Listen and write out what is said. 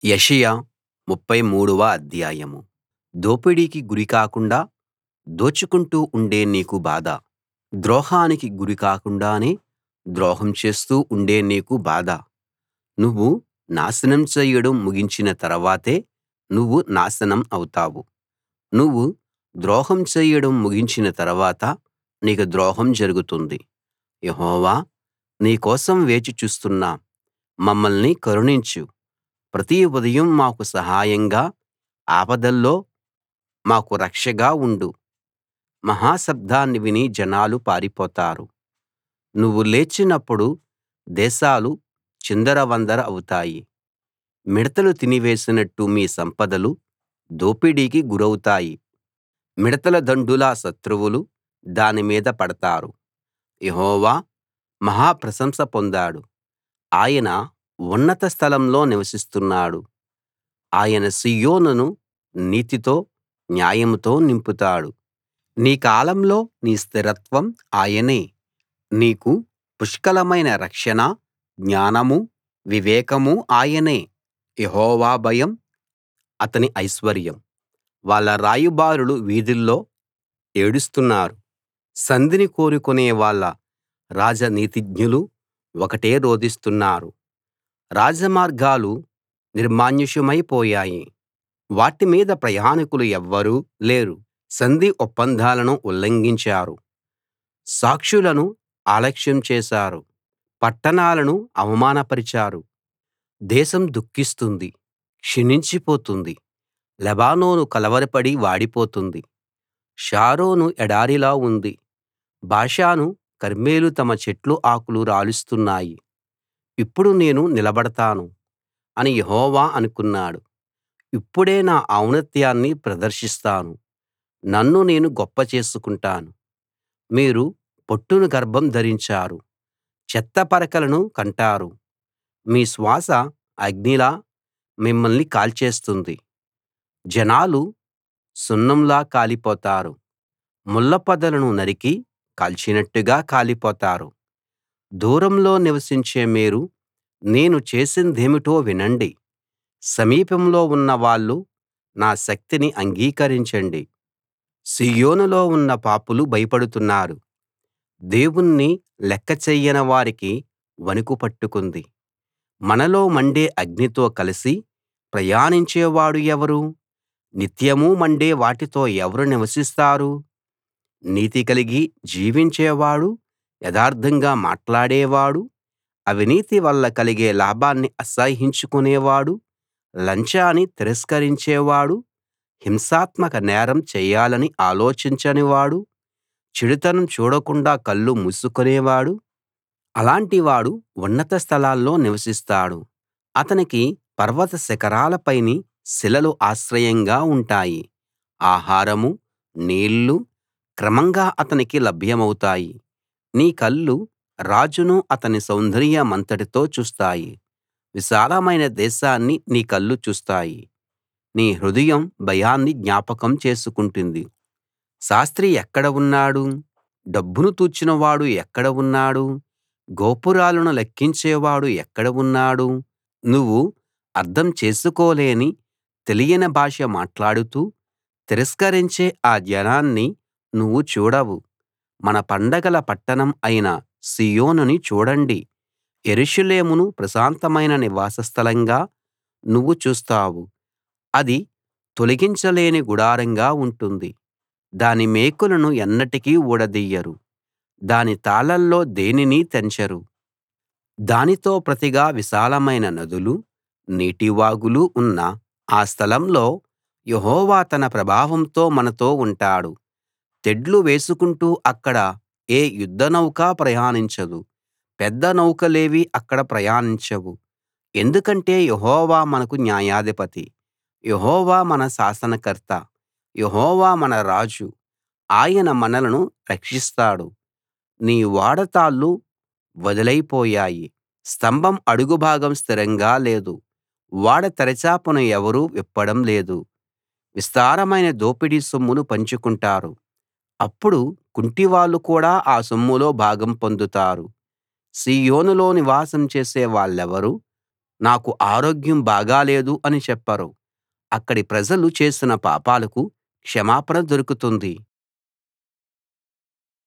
యెషయా 33 వ అధ్యాయం దోపిడీకి గురి కాకుండా దోచుకుంటూ ఉండే నీకు బాధ ద్రోహానికి గురి కాకుండానే ద్రోహం చేస్తూ ఉండే నీకు బాధ నువ్వు నాశనం చేయడం ముగించిన తర్వాతే నువ్వు నాశనం అవుతావు నువ్వు ద్రోహం చేయడం ముగించిన తర్వాత నీకు ద్రోహం జరుగుతుంది యెహోవా నీ కోసం వేచి చూస్తున్నాం మమ్మల్ని కరుణించు ప్రతి ఉదయం మాకు సహాయంగా ఆపదల్లో మాకు రక్షగా ఉండు మహా శబ్దాన్ని విని జనాలు పారిపోతారు నువ్వు లేచినప్పుడు దేశాలు చిందరవందర అవుతాయి మిడతలు తినివేసినట్టు మీ సంపదలు దోపిడీకి గురౌతాయి మిడతల దండులా శత్రువులు దాని మీద పడతారు యెహోవా మహా ప్రశంస పొందాడు ఆయన ఉన్నత స్థలంలో నివసిస్తున్నాడు ఆయన సీయోనును నీతితో న్యాయంతో నింపుతాడు నీ కాలంలో నీ స్థిరత్వం ఆయనే నీకు పుష్కలమైన రక్షణ జ్ఞానమూ వివేకమూ ఆయనే యెహోవా భయం అతని ఐశ్వర్యం వాళ్ళ రాయబారులు వీధుల్లో ఏడుస్తున్నారు సంధిని కోరుకునే వాళ్ళ రాజనీతిజ్ఞులు ఒకటే రోదిస్తున్నారు రాజమార్గాలు నిర్మానుష్యమైపోయాయి వాటి మీద ప్రయాణికులు ఎవ్వరూ లేరు సంధి ఒప్పందాలను ఉల్లంఘించారు సాక్షులను అలక్ష్యం చేశారు పట్టణాలను అవమానపరిచారు దేశం దుఃఖిస్తుంది క్షీణించిపోతుంది లెబానోను కలవరపడి వాడిపోతుంది షారోను ఎడారిలా ఉంది బాషాను కర్మెలు తమ చెట్ల ఆకులు రాలుస్తున్నాయి ఇప్పుడు నేను నిలబడతాను అని యెహోవా అనుకున్నాడు ఇప్పుడే నా ఔన్నత్యాన్ని ప్రదర్శిస్తాను నన్ను నేను గొప్ప చేసుకుంటాను మీరు పొట్టును గర్భం ధరించారు చెత్త పరకలను కంటారు మీ శ్వాస అగ్నిలా మిమ్మల్ని కాల్చేస్తుంది జనాలు సున్నంలా కాలిపోతారు ముళ్ళపొదలను నరికి కాల్చినట్టుగా కాలిపోతారు దూరంలో నివసించే మీరు నేను చేసిందేమిటో వినండి సమీపంలో ఉన్నవాళ్ళు నా శక్తిని అంగీకరించండి సీయోనులో ఉన్న పాపులు భయపడుతున్నారు దేవుణ్ణి లెక్క చెయ్యని వారికి వణుకు పట్టుకుంది మనలో మండే అగ్నితో కలిసి ప్రయాణించేవాడు ఎవరు నిత్యమూ మండే వాటితో ఎవరు నివసిస్తారు నీతి కలిగి జీవించేవాడు యథార్థంగా మాట్లాడేవాడు అవినీతి వల్ల కలిగే లాభాన్ని అసహ్యించుకునేవాడు లంచాన్ని తిరస్కరించేవాడు హింసాత్మక నేరం చేయాలని ఆలోచించనివాడు చెడుతనం చూడకుండా కళ్ళు మూసుకునేవాడు అలాంటివాడు ఉన్నత స్థలాల్లో నివసిస్తాడు అతనికి పర్వత శిఖరాలపైని శిలలు ఆశ్రయంగా ఉంటాయి ఆహారమూ నీళ్లు క్రమంగా అతనికి లభ్యమౌతాయి నీ కళ్ళు రాజును అతని సౌందర్యమంతటితో చూస్తాయి విశాలమైన దేశాన్ని నీ కళ్ళు చూస్తాయి నీ హృదయం భయాన్ని జ్ఞాపకం చేసుకుంటుంది శాస్త్రి ఎక్కడ ఉన్నాడు డబ్బును తూచినవాడు ఎక్కడ ఉన్నాడు గోపురాలను లెక్కించేవాడు ఎక్కడ ఉన్నాడు నువ్వు అర్థం చేసుకోలేని తెలియని భాష మాట్లాడుతూ తిరస్కరించే ఆ జనాన్ని నువ్వు చూడవు మన పండగల పట్టణం అయిన సీయోనుని చూడండి యెరూషలేమును ప్రశాంతమైన నివాస స్థలంగా నువ్వు చూస్తావు అది తొలగించలేని గుడారంగా ఉంటుంది దాని మేకులను ఎన్నటికీ ఊడదీయరు దాని తాళ్ళల్లో దేనినీ తెంచరు దానితో ప్రతిగా విశాలమైన నదులు నీటివాగులు ఉన్న ఆ స్థలంలో యెహోవా తన ప్రభావంతో మనతో ఉంటాడు తెడ్లు వేసుకుంటూ అక్కడ ఏ యుద్ధనౌకా ప్రయాణించదు పెద్ద నౌకలేవీ అక్కడ ప్రయాణించవు ఎందుకంటే యెహోవా మనకు న్యాయాధిపతి యెహోవా మన శాసనకర్త యెహోవా మన రాజు ఆయన మనలను రక్షిస్తాడు నీ ఓడ తాళ్ళు వదులైపోయాయి స్తంభం అడుగు భాగం స్థిరంగా లేదు ఓడ తెరచాపను ఎవరూ విప్పడం లేదు విస్తారమైన దోపిడీ సొమ్మును పంచుకుంటారు అప్పుడు కుంటివాళ్ళు కూడా ఆ సొమ్ములో భాగం పొందుతారు సీయోనులో నివాసం చేసే వాళ్ళెవరూ నాకు ఆరోగ్యం బాగాలేదు అని చెప్పరు అక్కడి ప్రజలు చేసిన పాపాలకు క్షమాపణ దొరుకుతుంది